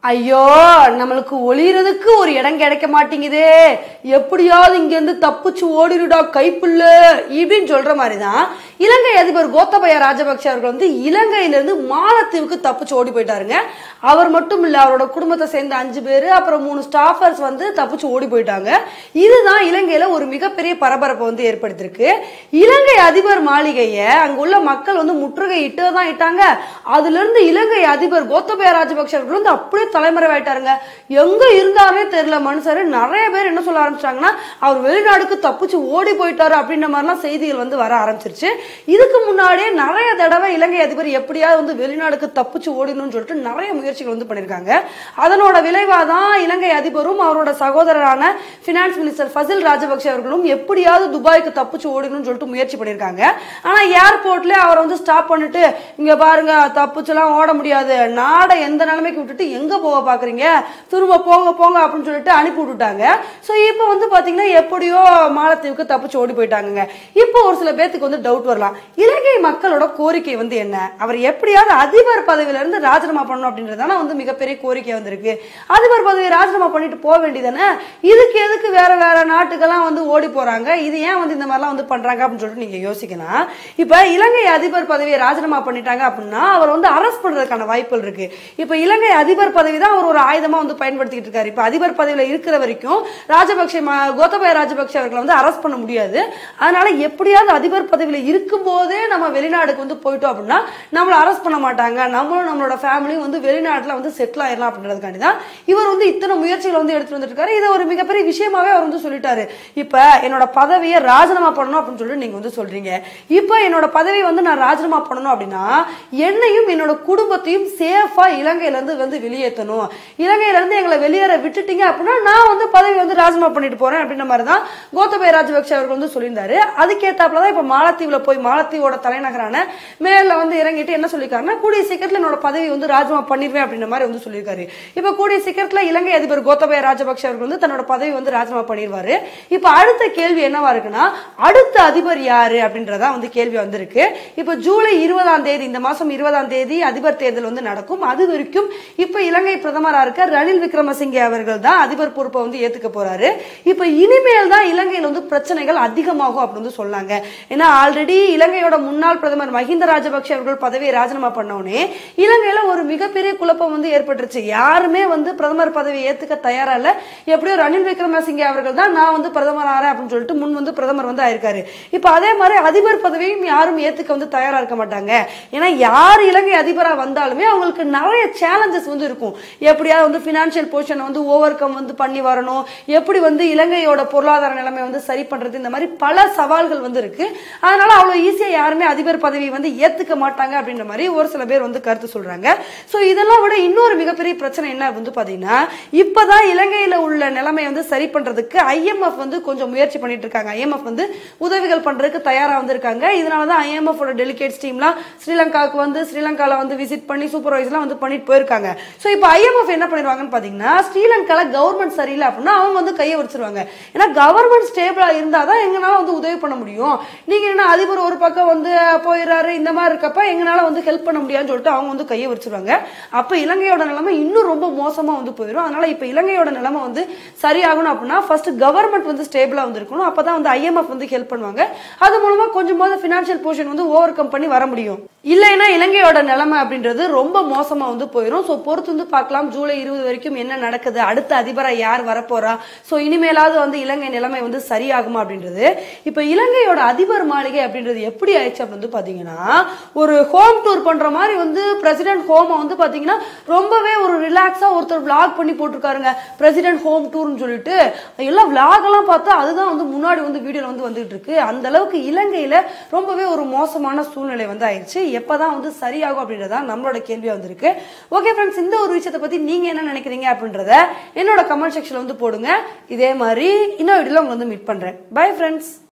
ஐயோ நம்மளுக்கு ஒளியறதுக்கு ஒரு இடம் கிடைக்க மாட்டேங்குதே எப்படியாவது இங்க இருந்து தப்பிச்சு ஓடிடுடா கைப்புள்ள இப்படின்னு சொல்ற மாதிரி தான் இலங்கை அதிபர் கோத்தபய ராஜபக்ஷ அவர்கள் வந்து இலங்கையிலிருந்து மாலத்தீவுக்கு தப்பிச்சு ஓடி போயிட்டாருங்க அவர் மட்டும் இல்ல அவரோட குடும்பத்தை சேர்ந்த அஞ்சு பேரு அப்புறம் மூணு ஸ்டாஃபர்ஸ் வந்து தப்பிச்சு ஓடி போயிட்டாங்க இதுதான் இலங்கையில ஒரு மிகப்பெரிய பரபரப்பை வந்து ஏற்படுத்தியிருக்கு இலங்கை அதிபர் மாளிகையை அங்க உள்ள மக்கள் வந்து முற்றுகை இட்டு தான் இட்டாங்க அதுல இருந்து இலங்கை அதிபர் கோத்தபய ராஜபக்ஷ அவர்கள் வந்து அப்படியே தலைமறைவாயிட்டாருங்க எங்க இருந்தாருன்னே தெரியல மனுஷரு நிறைய பேர் என்ன சொல்ல ஆரம்பிச்சாங்கன்னா அவர் வெளிநாடுக்கு தப்பிச்சு ஓடி போயிட்டாரு அப்படின்ற மாதிரிலாம் செய்திகள் வந்து வர ஆரம்பிச்சிருச்சு இதுக்கு முன்னாடியே நிறைய தடவை இலங்கை அதிபர் எப்படியாவது வந்து வெளிநாடுக்கு தப்பிச்சு ஓடிடணும்னு சொல்லிட்டு நிறைய முயற்சிகள் வந்து பண்ணிருக்காங்க அதனோட விளைவா தான் இலங்கை அதிபரும் அவரோட சகோதரரான பினான்ஸ் மினிஸ்டர் ஃபசில் ராஜபக்ஷ அவர்களும் எப்படியாவது துபாய்க்கு தப்பிச்சு ஓடணும்னு சொல்லிட்டு முயற்சி பண்ணிருக்காங்க ஆனா ஏர்போர்ட்ல அவரை வந்து ஸ்டாப் பண்ணிட்டு இங்க பாருங்க தப்பிச்சுலாம் ஓட முடியாது நாடை எந்த நிலைமைக்கு விட்டுட்டு எங்க போக பாக்குறீங்க திரும்ப போங்க போங்க அப்படின்னு சொல்லிட்டு அனுப்பி விட்டுட்டாங்க சோ இப்போ வந்து பாத்தீங்கன்னா எப்படியோ மாலத்தீவுக்கு தப்பிச்சு ஓடி போயிட்டாங்க இப்போ ஒரு சில பேத்துக்கு வந்து டவுட் வரலாம் இலங்கை மக்களோட கோரிக்கை வந்து என்ன அவர் எப்படியாவது அதிபர் பதவியில இருந்து ராஜினாமா பண்ணணும் அப்படின்றதான வந்து மிகப்பெரிய கோரிக்கை வந்திருக்கு அதிபர் பதவியை ராஜினாமா பண்ணிட்டு போக வேண்டியதானே இதுக்கு எதுக்கு வேற வேற நாட்டுக்கெல்லாம் வந்து ஓடி போறாங்க இது ஏன் வந்து இந்த மாதிரிலாம் வந்து பண்றாங்க அப்படின்னு சொல்லிட்டு நீங்க யோசிக்கலாம் இப்ப இலங்கை அதிபர் பதவியை ராஜினாமா பண்ணிட்டாங்க அப்படின்னா அவர் வந்து அரெஸ்ட் பண்றதுக்கான வாய்ப்புகள் இருக்கு இப்ப இலங்கை அதிபர் பதவி தான் அவர் ஒரு ஆயுதமா வந்து பயன்படுத்திட்டு இருக்காரு இப்ப அதிபர் பதவியில இருக்கிற வரைக்கும் ராஜபக்ஷ ம- கோத்தபய ராஜபக்ஷ அவர்களை வந்து அரெஸ்ட் பண்ண முடியாது அதனால எப்படியாவது அதிபர் பதவியில இருக்கும் போதே நம்ம வெளிநாடுக்கு வந்து போயிட்டோம் அப்படின்னா நம்மள அரெஸ்ட் பண்ண மாட்டாங்க நம்மளும் நம்மளோட ஃபேமிலியும் வந்து வெளிநாட்டுல வந்து செட்டில் ஆயிடலாம் அப்படின்றதுக்காண்டி தான் இவர் வந்து இத்தனை முயற்சிகளை வந்து எடுத்துட்டு வந்துருக்காரு இதை ஒரு மிகப்பெரிய விஷயமாவே அவர் வந்து சொல்லிட்டாரு இப்ப என்னோட பதவியை ராஜினாமா பண்ணணும் அப்படின்னு சொல்லிட்டு நீங்க வந்து சொல்றீங்க இப்ப என்னோட பதவியை வந்து நான் ராஜினாமா பண்ணணும் அப்படின்னா என்னையும் என்னோட குடும்பத்தையும் சேஃபா இலங்கையில இருந்து வந்து வெளியேற்றணும் இலங்கையில இருந்து எங்களை வெளியேற விட்டுட்டீங்க அப்படின்னா நான் வந்து பதவி வந்து ராஜினாமா பண்ணிட்டு போறேன் அப்படின்ற மாதிரி தான் கோத்தபய ராஜபக்ஷ அவர்கள் வந்து சொல்லியிருந்தாரு அதுக்கேத்தாப்புல தான் இப்ப மாலத்தீவுல போய் மாலத்தீவோட தலைநகரான மேல வந்து இறங்கிட்டு என்ன சொல்லியிருக்காருன்னா கூடிய சீக்கிரத்துல என்னோட பதவி வந்து ராஜினாமா பண்ணிடுவேன் அப்படின்ற மாதிரி வந்து சொல்லியிருக்காரு இப்ப கூடிய சீக்கிரத்துல இலங்கை அதிபர் கோத்தபய ராஜபக்ஷ அவர்கள் வந்து தன்னோட பதவி வந்து ராஜினாமா பண்ணிடுவாரு இப்ப அடுத்த கேள்வி என்னவா இருக்குன்னா அடுத்த அதிபர் யாரு அப்படின்றதா வந்து கேள்வி வந்திருக்கு இப்ப ஜூலை இருபதாம் தேதி இந்த மாசம் இருபதாம் தேதி அதிபர் தேர்தல் வந்து நடக்கும் அது வரைக்கும் இப்ப இலங்கை பிரதமரா இருக்க ரணில் விக்ரமசிங்கே அவர்கள் தான் அதிபர் பொறுப்பை வந்து ஏத்துக்க போறாரு இப்ப இனிமேல் தான் இலங்கையில வந்து பிரச்சனைகள் அதிகமாகும் அப்படின்னு வந்து சொன்னாங்க ஏன்னா ஆல்ரெடி இலங்கையோட முன்னாள் பிரதமர் மஹிந்த ராஜபக்ஷ அவர்கள் பதவியை ராஜினாமா பண்ணவுடனே இலங்கையில ஒரு மிகப்பெரிய குழப்பம் வந்து ஏற்பட்டுருச்சு யாருமே வந்து பிரதமர் பதவியை ஏத்துக்க தயாரா இல்ல எப்படியோ ரணில் விக்ரமசிங்கே அவர்கள் தான் நான் வந்து பிரதமர் ஆறேன் அப்படின்னு சொல்லிட்டு முன் வந்து பிரதமர் வந்து ஆயிருக்காரு இப்ப அதே மாதிரி அதிபர் பதவியும் யாரும் ஏத்துக்க வந்து தயாரா இருக்க மாட்டாங்க ஏன்னா யார் இலங்கை அதிபரா வந்தாலுமே அவங்களுக்கு நிறைய சேலஞ்சஸ் வந்து இருக்கும் எப்படியாவது வந்து பினான்சியல் பொசிஷனை வந்து ஓவர் கம் வந்து பண்ணி வரணும் எப்படி வந்து இலங்கையோட பொருளாதார நிலைமை வந்து சரி பண்றது இந்த மாதிரி பல சவால்கள் வந்து இருக்கு அதனால அவ்வளவு ஈஸியா யாருமே அதிபர் பதவி வந்து ஏத்துக்க மாட்டாங்க அப்படின்ற மாதிரி ஒரு சில பேர் வந்து கருத்து சொல்றாங்க சோ இதெல்லாம் விட இன்னொரு மிகப்பெரிய பிரச்சனை என்ன வந்து பாத்தீங்கன்னா இப்பதான் இலங்கையில உள்ள நிலைமை வந்து சரி பண்றதுக்கு ஐஎம்எஃப் வந்து கொஞ்சம் முயற்சி பண்ணிட்டு இருக்காங்க ஐஎம்எஃப் வந்து உதவிகள் பண்றதுக்கு தயாரா வந்திருக்காங்க இதனாலதான் ஐஎம்எஃப் ஓட டெலிகேட்ஸ் டீம்லாம் ஸ்ரீலங்காவுக்கு வந்து ஸ்ரீலங்கால வந்து விசிட் பண்ணி சூப்பர்வைஸ்லாம் வந்து பண்ணிட்டு போயிருக்காங்க சோ இப்போ ஐஎம்எஃப் என்ன பண்ணிடுவாங்கன்னு பாத்தீங்கன்னா ஸ்ரீலங்கால கவர்மெண்ட் சரியில்லை அப்படின்னா அவங்க வந்து கையை வச்சிருவாங்க ஏன்னா கவர்மெண்ட் ஸ்டேபிளா இருந்தாதான் எங்களால வந்து உதவி பண்ண முடியும் நீங்க என்ன அதிபர் ஒரு பக்கம் வந்து போயிடுறாரு இந்த மாதிரி இருக்கப்ப எங்களால வந்து ஹெல்ப் பண்ண முடியாதுன்னு சொல்லிட்டு அவங்க வந்து கையை வச்சிருவாங்க அப்ப இலங்கையோட நிலைமை இன்னும் ரொம்ப மோசமா வந்து போயிடும் அதனால இப்ப இலங்கையோட நிலைமை வந்து சரியாகணும் அப்படின்னா ஃபர்ஸ்ட் கவர்மெண்ட் வந்து ஸ்டேபிளா வந்து இருக்கணும் அப்பதான் வந்து ஐஎம்எஃப் வந்து ஹெல்ப் பண்ணுவாங்க அது மூலமா கொஞ்சமாவது பினான்சியல் போர்ஷன் வந்து ஓவர் கம் பண்ணி வர முடியும் இல்லைன்னா இலங்கையோட நிலைமை அப்படின்றது ரொம்ப மோசமா வந்து போயிடும் ஸோ பொறுத்து வந்து பார்க்கலாம் ஜூலை இருபது வரைக்கும் என்ன நடக்குது அடுத்த அதிபரா யார் வரப்போறா ஸோ இனிமேலாவது வந்து இலங்கை நிலைமை வந்து சரியாகுமா அப்படின்றது இப்ப இலங்கையோட அதிபர் மாளிகை அப்படின்றது எப்படி ஆயிடுச்சு அப்படின்னு வந்து பாத்தீங்கன்னா ஒரு ஹோம் டூர் பண்ற மாதிரி வந்து பிரசிடென்ட் ஹோமை வந்து பாத்தீங்கன்னா ரொம்பவே ஒரு ரிலாக்ஸா ஒருத்தர் vlog பண்ணி போட்டிருக்காருங்க பிரசிடென்ட் ஹோம் டூர்னு சொல்லிட்டு எல்லாம் vlog எல்லாம் பார்த்தா அதுதான் வந்து முன்னாடி வந்து வீடியோல வந்து வந்துட்டு இருக்கு அந்த அளவுக்கு இலங்கையில ரொம்பவே ஒரு மோசமான சூழ்நிலை வந்து ஆயிடுச்சு எப்பதான் வந்து சரியாகும் அப்படின்றதா நம்மளோட கேள்வியா வந்திருக்கு ஓகே ஃப்ரெண்ட்ஸ் இந்த ஒரு விஷயத்தை பத்தி நீங்க என்ன நினைக்கிறீங்க அப்படின்றத என்னோட கமெண்ட் செக்ஷன்ல வந்து போடுங்க இதே மாதிரி இன்னொரு வீடியோல உங்களை வந்து மீட் பண்றேன் பை ஃப்ரெண்ட்ஸ்